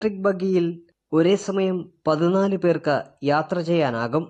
electric ബഗ്ഗിയിൽ ഒരേ സമയം പതിനാല് പേർക്ക് യാത്ര ചെയ്യാനാകും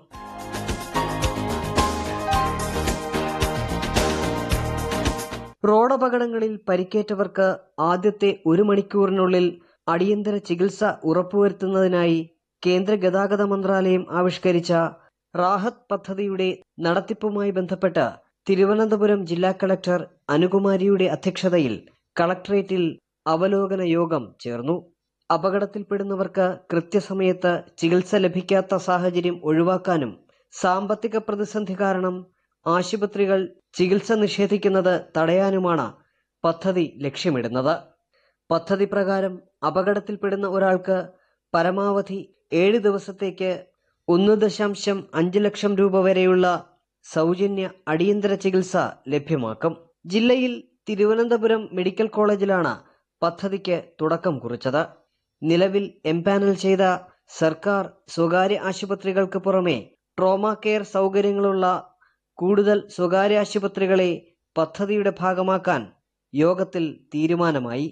റോഡപകടങ്ങളിൽ പരിക്കേറ്റവർക്ക് ആദ്യത്തെ ഒരു മണിക്കൂറിനുള്ളിൽ അടിയന്തര ചികിത്സ ഉറപ്പുവരുത്തുന്നതിനായി കേന്ദ്ര ഗതാഗത മന്ത്രാലയം ആവിഷ്കരിച്ച റാഹത്ത് പദ്ധതിയുടെ നടത്തിപ്പുമായി ബന്ധപ്പെട്ട് തിരുവനന്തപുരം ജില്ലാ കളക്ടർ അനുകുമാരിയുടെ അധ്യക്ഷതയിൽ കളക്ടറേറ്റിൽ അവലോകന യോഗം ചേർന്നു അപകടത്തിൽപ്പെടുന്നവർക്ക് കൃത്യസമയത്ത് ചികിത്സ ലഭിക്കാത്ത സാഹചര്യം ഒഴിവാക്കാനും സാമ്പത്തിക പ്രതിസന്ധി കാരണം ആശുപത്രികൾ ചികിത്സ നിഷേധിക്കുന്നത് തടയാനുമാണ് പദ്ധതി ലക്ഷ്യമിടുന്നത് പദ്ധതി പ്രകാരം അപകടത്തിൽപ്പെടുന്ന ഒരാൾക്ക് പരമാവധി ഏഴ് ദിവസത്തേക്ക് ഒന്ന് ദശാംശം അഞ്ച് ലക്ഷം രൂപ വരെയുള്ള സൗജന്യ അടിയന്തര ചികിത്സ ലഭ്യമാക്കും ജില്ലയിൽ തിരുവനന്തപുരം മെഡിക്കൽ കോളേജിലാണ് പദ്ധതിക്ക് തുടക്കം കുറിച്ചത് നിലവിൽ എംപാനൽ ചെയ്ത സർക്കാർ സ്വകാര്യ ആശുപത്രികൾക്ക് പുറമെ ട്രോമ കെയർ സൗകര്യങ്ങളുള്ള കൂടുതൽ സ്വകാര്യ ആശുപത്രികളെ പദ്ധതിയുടെ ഭാഗമാക്കാൻ യോഗത്തിൽ തീരുമാനമായി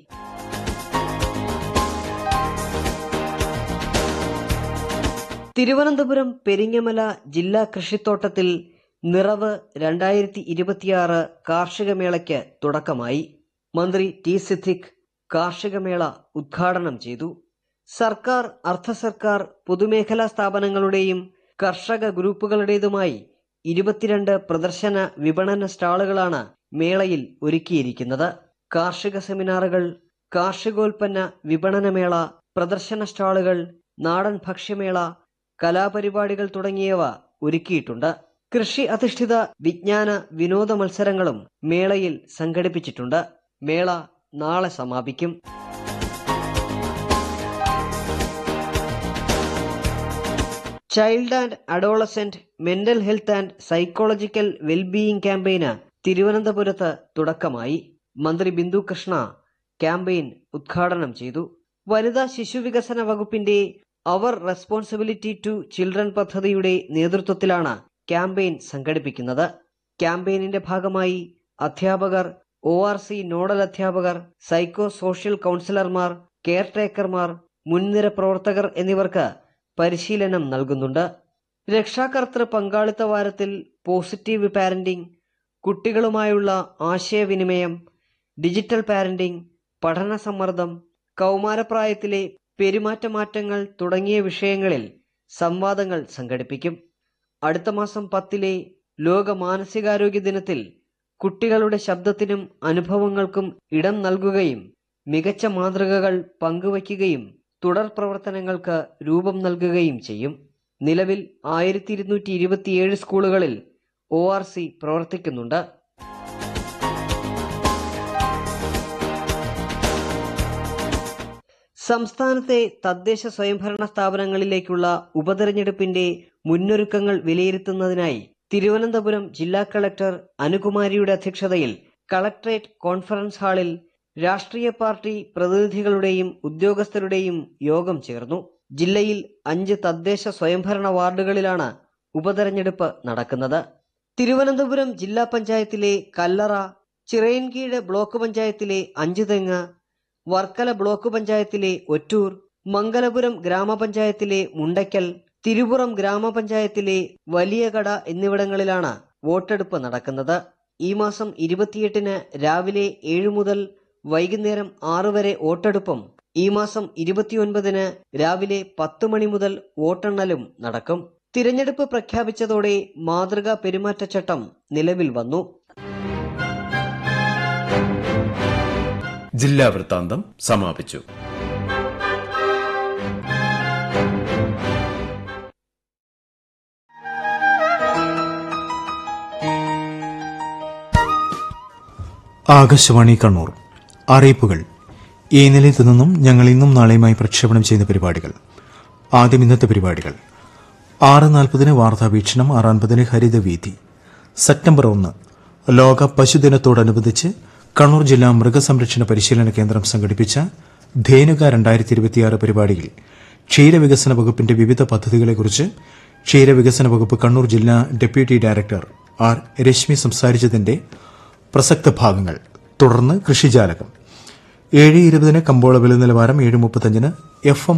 തിരുവനന്തപുരം പെരിങ്ങമല ജില്ലാ കൃഷിത്തോട്ടത്തിൽ നിറവ് രണ്ടായിരത്തി ഇരുപത്തിയാറ് കാർഷിക മേളയ്ക്ക് തുടക്കമായി മന്ത്രി ടി സിദ്ദിഖ് കാർഷിക മേള ഉദ്ഘാടനം ചെയ്തു സർക്കാർ അർദ്ധ സർക്കാർ പൊതുമേഖലാ സ്ഥാപനങ്ങളുടെയും കർഷക ഗ്രൂപ്പുകളുടേതുമായി ഇരുപത്തിരണ്ട് പ്രദർശന വിപണന സ്റ്റാളുകളാണ് മേളയിൽ ഒരുക്കിയിരിക്കുന്നത് കാർഷിക സെമിനാറുകൾ കാർഷികോൽപ്പന്ന വിപണനമേള പ്രദർശന സ്റ്റാളുകൾ നാടൻ ഭക്ഷ്യമേള കലാപരിപാടികൾ തുടങ്ങിയവ ഒരുക്കിയിട്ടുണ്ട് കൃഷി അധിഷ്ഠിത വിജ്ഞാന വിനോദ മത്സരങ്ങളും മേളയിൽ സംഘടിപ്പിച്ചിട്ടുണ്ട് മേള നാളെ സമാപിക്കും child and adolescent mental health and psychological wellbeing ക്യാമ്പയിന് തിരുവനന്തപുരത്ത് തുടക്കമായി മന്ത്രി ബിന്ദു കൃഷ്ണ ക്യാമ്പയിൻ ഉദ്ഘാടനം ചെയ്തു വനിതാ ശിശുവികസന വകുപ്പിന്റെ അവർ റെസ്പോൺസിബിലിറ്റി ടു ചിൽഡ്രൻ പദ്ധതിയുടെ നേതൃത്വത്തിലാണ് ക്യാമ്പയിൻ സംഘടിപ്പിക്കുന്നത് ക്യാമ്പയിനിന്റെ ഭാഗമായി അധ്യാപകർ ഒ ആർ സി നോഡൽ അധ്യാപകർ സൈക്കോ സോഷ്യൽ കൗൺസിലർമാർ കെയർ ടേക്കർമാർ മുൻനിര പ്രവർത്തകർ എന്നിവർക്ക് പരിശീലനം നൽകുന്നുണ്ട് രക്ഷാകർത്തൃ പങ്കാളിത്ത വാരത്തിൽ പോസിറ്റീവ് പാരന്റിംഗ് കുട്ടികളുമായുള്ള ആശയവിനിമയം ഡിജിറ്റൽ പാരന്റിംഗ് പഠന സമ്മർദ്ദം കൗമാരപ്രായത്തിലെ പെരുമാറ്റമാറ്റങ്ങൾ തുടങ്ങിയ വിഷയങ്ങളിൽ സംവാദങ്ങൾ സംഘടിപ്പിക്കും അടുത്ത മാസം പത്തിലെ ലോക മാനസികാരോഗ്യ ദിനത്തിൽ കുട്ടികളുടെ ശബ്ദത്തിനും അനുഭവങ്ങൾക്കും ഇടം നൽകുകയും മികച്ച മാതൃകകൾ പങ്കുവയ്ക്കുകയും തുടർ പ്രവർത്തനങ്ങൾക്ക് രൂപം നൽകുകയും ചെയ്യും നിലവിൽ ആയിരത്തി ഇരുന്നൂറ്റി ഇരുപത്തിയേഴ് സ്കൂളുകളിൽ ഒ ആർ സി പ്രവർത്തിക്കുന്നുണ്ട് സംസ്ഥാനത്തെ തദ്ദേശ സ്വയംഭരണ സ്ഥാപനങ്ങളിലേക്കുള്ള ഉപതെരഞ്ഞെടുപ്പിന്റെ മുന്നൊരുക്കങ്ങൾ വിലയിരുത്തുന്നതിനായി തിരുവനന്തപുരം ജില്ലാ കളക്ടർ അനുകുമാരിയുടെ അധ്യക്ഷതയിൽ കളക്ടറേറ്റ് കോൺഫറൻസ് ഹാളിൽ രാഷ്ട്രീയ പാർട്ടി പ്രതിനിധികളുടെയും ഉദ്യോഗസ്ഥരുടെയും യോഗം ചേർന്നു ജില്ലയിൽ അഞ്ച് തദ്ദേശ സ്വയംഭരണ വാർഡുകളിലാണ് ഉപതെരഞ്ഞെടുപ്പ് നടക്കുന്നത് തിരുവനന്തപുരം ജില്ലാ പഞ്ചായത്തിലെ കല്ലറ ചിറയൻകീഴ് ബ്ലോക്ക് പഞ്ചായത്തിലെ അഞ്ചുതെങ്ങ് വർക്കല ബ്ലോക്ക് പഞ്ചായത്തിലെ ഒറ്റൂർ മംഗലപുരം ഗ്രാമപഞ്ചായത്തിലെ മുണ്ടയ്ക്കൽ തിരുപുറം ഗ്രാമപഞ്ചായത്തിലെ വലിയകട എന്നിവിടങ്ങളിലാണ് വോട്ടെടുപ്പ് നടക്കുന്നത് ഈ മാസം ഇരുപത്തിയെട്ടിന് രാവിലെ ഏഴ് മുതൽ വൈകുന്നേരം ആറ് വരെ വോട്ടെടുപ്പും ഈ മാസം ഇരുപത്തിയൊൻപതിന് രാവിലെ പത്ത് മണി മുതൽ വോട്ടെണ്ണലും നടക്കും തിരഞ്ഞെടുപ്പ് പ്രഖ്യാപിച്ചതോടെ മാതൃകാ പെരുമാറ്റച്ചട്ടം നിലവിൽ വന്നു ജില്ലാ വൃത്താന്തം സമാപിച്ചു ആകാശവാണി കണ്ണൂർ അറിയിപ്പുകൾ ഈ നിലയത്തു നിന്നും ഞങ്ങൾ ഇന്നും നാളെയുമായി പ്രക്ഷേപണം ചെയ്യുന്ന പരിപാടികൾ ആദ്യം ഇന്നത്തെ പരിപാടികൾ ആറ് നാൽപ്പതിന് വാർത്താവീക്ഷണം ആറ് അൻപതിന് ഹരിതവീതി സെപ്റ്റംബർ ഒന്ന് ലോക പശുദിനത്തോടനുബന്ധിച്ച് കണ്ണൂർ ജില്ലാ മൃഗസംരക്ഷണ പരിശീലന കേന്ദ്രം സംഘടിപ്പിച്ച ധേനുക രണ്ടായിരത്തി ഇരുപത്തിയാറ് പരിപാടിയിൽ ക്ഷീരവികസന വകുപ്പിന്റെ വിവിധ പദ്ധതികളെക്കുറിച്ച് ക്ഷീരവികസന വകുപ്പ് കണ്ണൂർ ജില്ലാ ഡെപ്യൂട്ടി ഡയറക്ടർ ആർ രശ്മി സംസാരിച്ചതിന്റെ പ്രസക്ത ഭാഗങ്ങൾ തുടർന്ന് കൃഷിജാലകം ഏഴ് ഇരുപതിന് കമ്പോള വില നിലവാരം ഏഴ് മുപ്പത്തഞ്ചിന് എഫ് എം